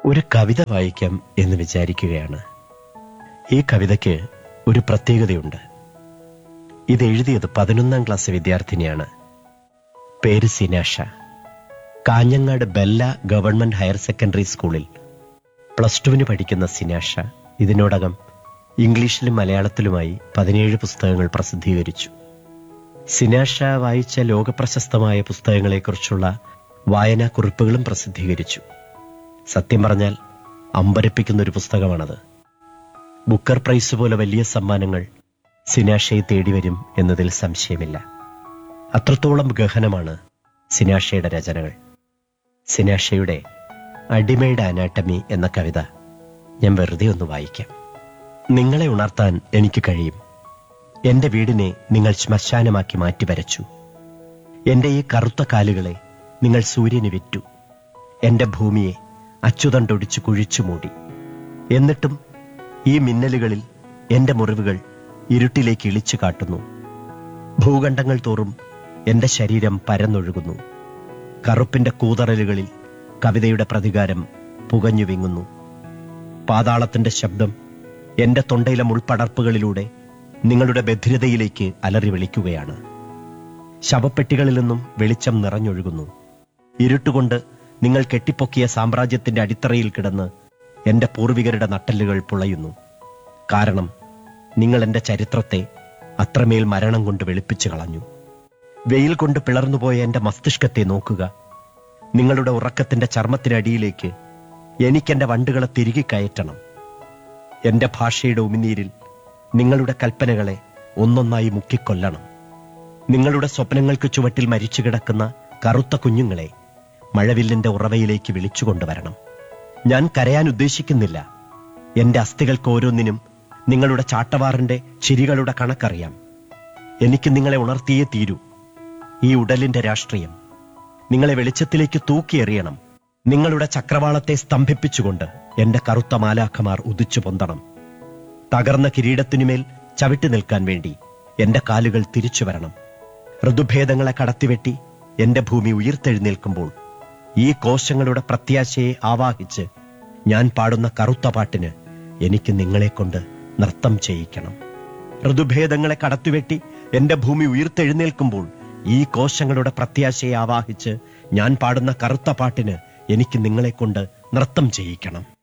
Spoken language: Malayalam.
ഒരു കവിത വായിക്കാം എന്ന് വിചാരിക്കുകയാണ് ഈ കവിതയ്ക്ക് ഒരു പ്രത്യേകതയുണ്ട് ഇത് എഴുതിയത് പതിനൊന്നാം ക്ലാസ് വിദ്യാർത്ഥിനിയാണ് പേര് Sinasha Kanhangad Bella government higher secondary സ്കൂളിൽ പ്ലസ് ടുവിന് പഠിക്കുന്ന സിനാഷ ഇതിനോടകം ഇംഗ്ലീഷിലും മലയാളത്തിലുമായി പതിനേഴ് പുസ്തകങ്ങൾ പ്രസിദ്ധീകരിച്ചു സിനാഷ വായിച്ച ലോകപ്രശസ്തമായ പുസ്തകങ്ങളെക്കുറിച്ചുള്ള വായനാക്കുറിപ്പുകളും പ്രസിദ്ധീകരിച്ചു സത്യം പറഞ്ഞാൽ അമ്പരപ്പിക്കുന്ന ഒരു പുസ്തകമാണത് ബുക്കർ പ്രൈസ് പോലെ വലിയ സമ്മാനങ്ങൾ സിനാഷയെ തേടിവരും എന്നതിൽ സംശയമില്ല അത്രത്തോളം ഗഹനമാണ് സിനാഷയുടെ രചനകൾ സിനാഷയുടെ അടിമയുടെ അനാട്ടമി എന്ന കവിത ഞാൻ വെറുതെ ഒന്ന് വായിക്കാം നിങ്ങളെ ഉണർത്താൻ എനിക്ക് കഴിയും എന്റെ വീടിനെ നിങ്ങൾ ശ്മശാനമാക്കി മാറ്റി വരച്ചു എന്റെ ഈ കറുത്ത കാലുകളെ നിങ്ങൾ സൂര്യന് വിറ്റു എന്റെ ഭൂമിയെ അച്ചുതണ്ടൊടിച്ചു കുഴിച്ചു മൂടി എന്നിട്ടും ഈ മിന്നലുകളിൽ എന്റെ മുറിവുകൾ ഇരുട്ടിലേക്ക് ഇളിച്ചു കാട്ടുന്നു ഭൂഖണ്ഡങ്ങൾ തോറും എന്റെ ശരീരം പരന്നൊഴുകുന്നു കറുപ്പിന്റെ കൂതറലുകളിൽ കവിതയുടെ പ്രതികാരം പുകഞ്ഞു വിങ്ങുന്നു പാതാളത്തിന്റെ ശബ്ദം എന്റെ തൊണ്ടയിലെ മുൾപടർപ്പുകളിലൂടെ നിങ്ങളുടെ ബധിരതയിലേക്ക് അലറി വിളിക്കുകയാണ് ശവപ്പെട്ടികളിൽ നിന്നും വെളിച്ചം നിറഞ്ഞൊഴുകുന്നു ഇരുട്ടുകൊണ്ട് നിങ്ങൾ കെട്ടിപ്പൊക്കിയ സാമ്രാജ്യത്തിന്റെ അടിത്തറയിൽ കിടന്ന് എന്റെ പൂർവികരുടെ നട്ടല്ലുകൾ പുളയുന്നു കാരണം നിങ്ങൾ എന്റെ ചരിത്രത്തെ അത്രമേൽ മരണം കൊണ്ട് വെളുപ്പിച്ചു കളഞ്ഞു വെയിൽ കൊണ്ട് പിളർന്നുപോയ എന്റെ മസ്തിഷ്കത്തെ നോക്കുക നിങ്ങളുടെ ഉറക്കത്തിന്റെ ചർമ്മത്തിനടിയിലേക്ക് എനിക്കെന്റെ വണ്ടുകളെ തിരികെ കയറ്റണം എന്റെ ഭാഷയുടെ ഉമിനീരിൽ നിങ്ങളുടെ കൽപ്പനകളെ ഒന്നൊന്നായി മുക്കിക്കൊല്ലണം നിങ്ങളുടെ സ്വപ്നങ്ങൾക്ക് ചുവട്ടിൽ മരിച്ചു കിടക്കുന്ന കറുത്ത കുഞ്ഞുങ്ങളെ മഴവില്ലിന്റെ ഉറവയിലേക്ക് വിളിച്ചുകൊണ്ടുവരണം ഞാൻ കരയാൻ ഉദ്ദേശിക്കുന്നില്ല എന്റെ അസ്ഥികൾക്ക് ഓരോന്നിനും നിങ്ങളുടെ ചാട്ടവാറിന്റെ ചിരികളുടെ കണക്കറിയാം എനിക്ക് നിങ്ങളെ ഉണർത്തിയേ തീരൂ ഈ ഉടലിന്റെ രാഷ്ട്രീയം നിങ്ങളെ വെളിച്ചത്തിലേക്ക് തൂക്കിയെറിയണം നിങ്ങളുടെ ചക്രവാളത്തെ സ്തംഭിപ്പിച്ചുകൊണ്ട് എന്റെ കറുത്ത മാലാഖമാർ ഉദിച്ചു പൊന്തണം തകർന്ന കിരീടത്തിനുമേൽ ചവിട്ടി നിൽക്കാൻ വേണ്ടി എന്റെ കാലുകൾ തിരിച്ചു വരണം ഋതുഭേദങ്ങളെ കടത്തിവെട്ടി എന്റെ ഭൂമി ഉയർത്തെഴുന്നേൽക്കുമ്പോൾ ഈ കോശങ്ങളുടെ പ്രത്യാശയെ ആവാഹിച്ച് ഞാൻ പാടുന്ന കറുത്ത പാട്ടിന് എനിക്ക് നിങ്ങളെ കൊണ്ട് നൃത്തം ചെയ്യിക്കണം ഋതുഭേദങ്ങളെ കടത്തിവെട്ടി എന്റെ ഭൂമി ഉയർത്തെഴുന്നേൽക്കുമ്പോൾ ഈ കോശങ്ങളുടെ പ്രത്യാശയെ ആവാഹിച്ച് ഞാൻ പാടുന്ന കറുത്ത പാട്ടിന് എനിക്ക് നിങ്ങളെ കൊണ്ട് നൃത്തം ചെയ്യിക്കണം